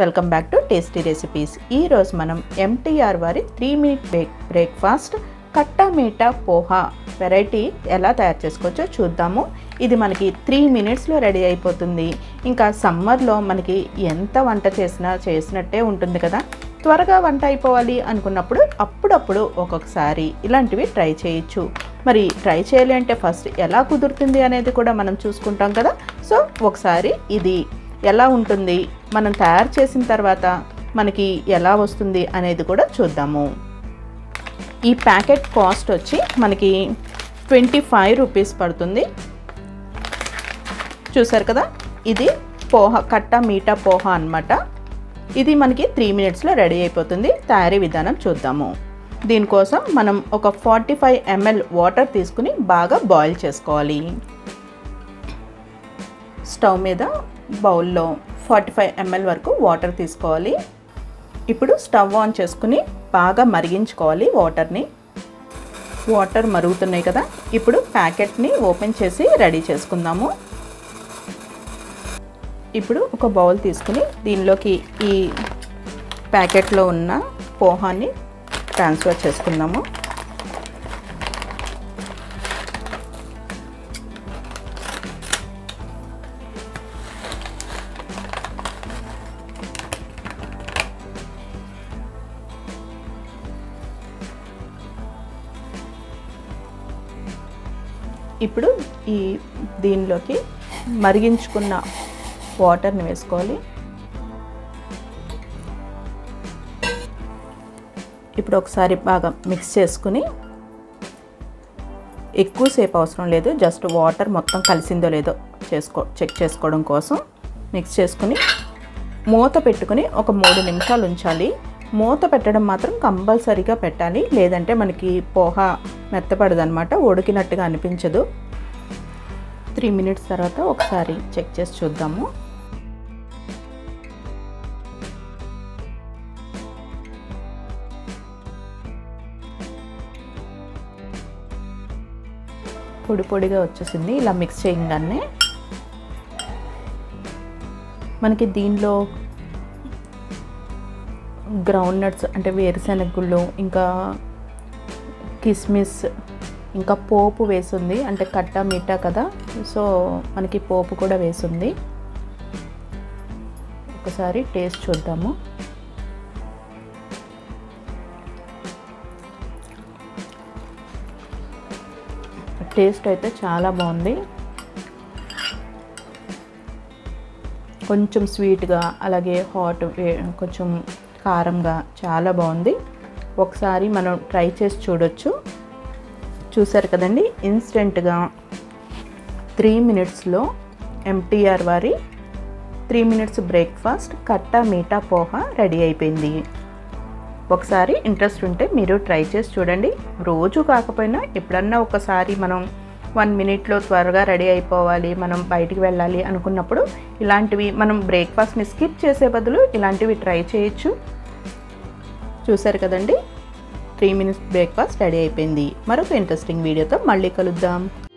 welcome back to tasty recipes ఈరోజు మనం ఎంటీఆర్ వారి three minute break breakfast khatta meetha poha వెరైటీ ఎలా తయారు చేసుకోవచ్చో చూద్దాము ఇది మనకి త్రీ మినిట్స్లో రెడీ అయిపోతుంది ఇంకా సమ్మర్లో మనకి ఎంత వంట చేసినా చేసినట్టే ఉంటుంది కదా త్వరగా వంట అయిపోవాలి అనుకున్నప్పుడు అప్పుడప్పుడు ఒక్కొక్కసారి ఇలాంటివి ట్రై చేయొచ్చు మరి ట్రై చేయాలి అంటే ఫస్ట్ ఎలా కుదురుతుంది అనేది కూడా మనం చూసుకుంటాం కదా సో ఒకసారి ఇది ఎలా ఉంటుంది మనం తయారు చేసిన తర్వాత మనకి ఎలా వస్తుంది అనేది కూడా చూద్దాము ఈ ప్యాకెట్ కాస్ట్ వచ్చి మనకి ట్వంటీ ఫైవ్ రూపీస్ పడుతుంది చూసారు కదా ఇది పోహ కట్ట మీటా పోహ అన్నమాట ఇది మనకి త్రీ మినిట్స్లో రెడీ అయిపోతుంది తయారీ విధానం చూద్దాము దీనికోసం మనం ఒక ఫార్టీ ఫైవ్ ఎంఎల్ వాటర్ తీసుకుని బాగా బాయిల్ చేసుకోవాలి స్టవ్ మీద బౌల్లో ఫార్టీ ఫైవ్ ఎంఎల్ వరకు వాటర్ తీసుకోవాలి ఇప్పుడు స్టవ్ ఆన్ చేసుకుని బాగా మరిగించుకోవాలి వాటర్ని వాటర్ మరుగుతున్నాయి కదా ఇప్పుడు ప్యాకెట్ని ఓపెన్ చేసి రెడీ చేసుకుందాము ఇప్పుడు ఒక బౌల్ తీసుకుని దీనిలోకి ఈ ప్యాకెట్లో ఉన్న పోహాన్ని ట్రాన్స్ఫర్ చేసుకుందాము ఇప్పుడు ఈ దీనిలోకి మరిగించుకున్న వాటర్ని వేసుకోవాలి ఇప్పుడు ఒకసారి బాగా మిక్స్ చేసుకుని ఎక్కువసేపు అవసరం లేదు జస్ట్ వాటర్ మొత్తం కలిసిందో లేదో చేసుకో చెక్ చేసుకోవడం కోసం మిక్స్ చేసుకుని మూత పెట్టుకుని ఒక మూడు నిమిషాలు ఉంచాలి మూత పెట్టడం మాత్రం కంపల్సరీగా పెట్టాలి లేదంటే మనకి పోహ మెత్తపడదనమాట ఉడికినట్టుగా అనిపించదు త్రీ మినిట్స్ తర్వాత ఒకసారి చెక్ చేసి చూద్దాము పొడి పొడిగా వచ్చేసింది ఇలా మిక్స్ చేయగానే మనకి దీనిలో గ్రౌండ్ నట్స్ అంటే వేరుశెనగ గుళ్ళు ఇంకా కిస్మిస్ ఇంకా పోపు వేసింది అంటే కట్ట మీఠా కదా సో మనకి పోపు కూడా వేసింది ఒకసారి టేస్ట్ చూద్దాము టేస్ట్ అయితే చాలా బాగుంది కొంచెం స్వీట్గా అలాగే హాట్ కొంచెం కారంగా చాలా బాగుంది ఒకసారి మనం ట్రై చేసి చూడొచ్చు చూసారు కదండి ఇన్స్టెంట్గా త్రీ మినిట్స్లో ఎంటీఆర్ వారి three minutes breakfast khatta meetha poha ready అయిపోయింది ఒకసారి ఇంట్రెస్ట్ ఉంటే మీరు ట్రై చేసి చూడండి రోజు కాకపోయినా ఎప్పుడన్నా ఒకసారి మనం వన్ మినిట్లో త్వరగా రెడీ అయిపోవాలి మనం బయటికి వెళ్ళాలి అనుకున్నప్పుడు ఇలాంటివి మనం బ్రేక్ఫాస్ట్ని స్కిప్ చేసే బదులు ఇలాంటివి ట్రై చేయొచ్చు చూసారు కదండి త్రీ మినిట్స్ బ్రేక్ఫాస్ట్ రెడీ అయిపోయింది మరొక ఇంట్రెస్టింగ్ వీడియోతో మళ్ళీ కలుద్దాం